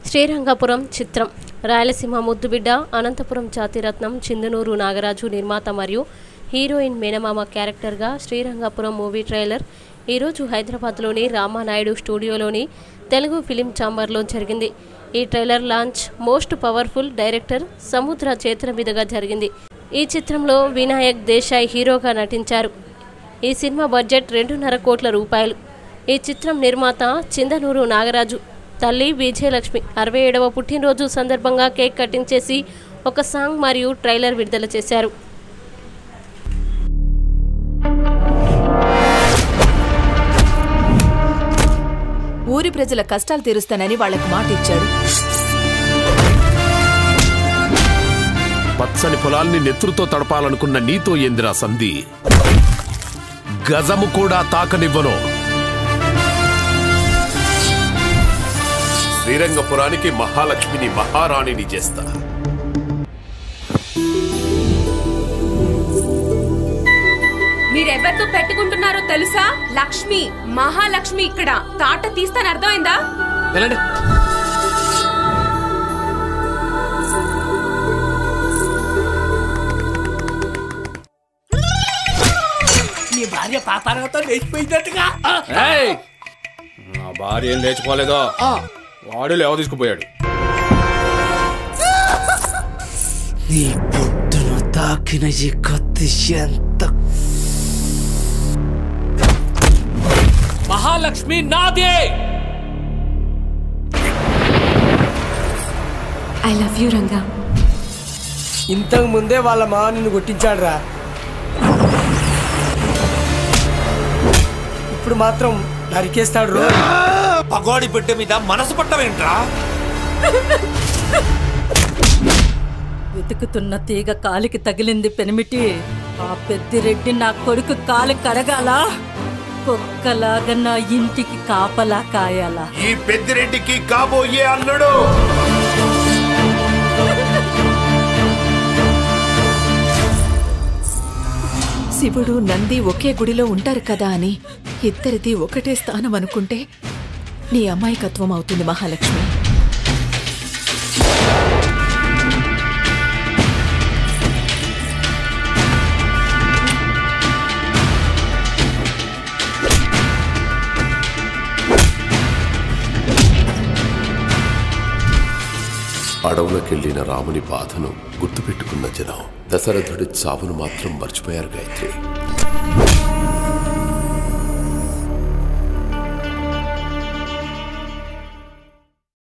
శ్రీరంగపురం చిత్రం రాయలసీమ ముద్దుబిడ్డ అనంతపురం జాతిరత్నం చిందునూరు నాగరాజు నిర్మాత మరియు హీరోయిన్ మేనమామ క్యారెక్టర్గా శ్రీరంగపురం మూవీ ట్రైలర్ ఈరోజు హైదరాబాద్లోని రామానాయుడు స్టూడియోలోని తెలుగు ఫిలిం ఛాంబర్లో జరిగింది ఈ trailer launch most powerful director Samudra చేతుల మీదుగా జరిగింది ఈ చిత్రంలో వినాయక్ దేశాయ్ హీరోగా నటించారు ఈ సినిమా బడ్జెట్ రెండున్నర కోట్ల రూపాయలు ఈ చిత్రం నిర్మాత చిందనూరు నాగరాజు తల్లి విజయలక్ష్మి అరవై ఏడవ పుట్టినరోజు సందర్భంగా కేక్ కటింగ్ చేసి ఒక సాంగ్ మరియు ట్రైలర్ విడుదల చేశారు ఊరి ప్రజల కష్టాలు తీరుస్తానని వాళ్లకు మాట ఇచ్చాడు పచ్చని పొలాల్ని నెత్తురుతో తడపాలనుకున్న నీతో ఏందిరా సంధి గజము కూడా తాకనివ్వను శ్రీరంగపురానికి మహాలక్ష్మిని మహారాణిని చేస్తా మీరెవరితో పెట్టుకుంటున్నారో తెలుసా లక్ష్మి మహాలక్ష్మి ఇక్కడ తాట తీస్తాను అర్థమైందా వెళ్ళండి నీ భార్య పాపారావుతో లేచిపోయినట్టుగా ఏయ్! నా భార్య ఏం లేచిపోలేదో వాడు లేవ తీసుకుపోయాడు నీ పొద్దున తాకిన ఈ కత్తి ఎంత మహాలక్ష్మి నాదే ఐ లవ్ యూ రంగా ఇంతకు ముందే వాళ్ళ మా నిన్ను కొట్టించాడు రా ఇప్పుడు మాత్రం నరికేస్తాడు రో పగోడి బిడ్డ మీద మనసు పట్టవేంట్రా వెతుకుతున్న తీగ కాలికి తగిలింది పెనిమిటి ఆ పెద్దిరెడ్డి నా కొడుకు కాలు కడగాల కుక్కలాగా నా ఇంటికి కాపలా కాయాలా ఈ పెద్దిరెడ్డికి కాబోయే అల్లుడు శివుడు నంది ఒకే గుడిలో ఉంటారు కదా అని ఇద్దరిది ఒకటే స్థానం అనుకుంటే నీ అమాయకత్వం అవుతుంది మహాలక్ష్మి అడవులకెళ్లిన రాముని బాధను గుర్తుపెట్టుకున్న జనం దశరథుడి చావును మాత్రం మర్చిపోయారు గాయత్రి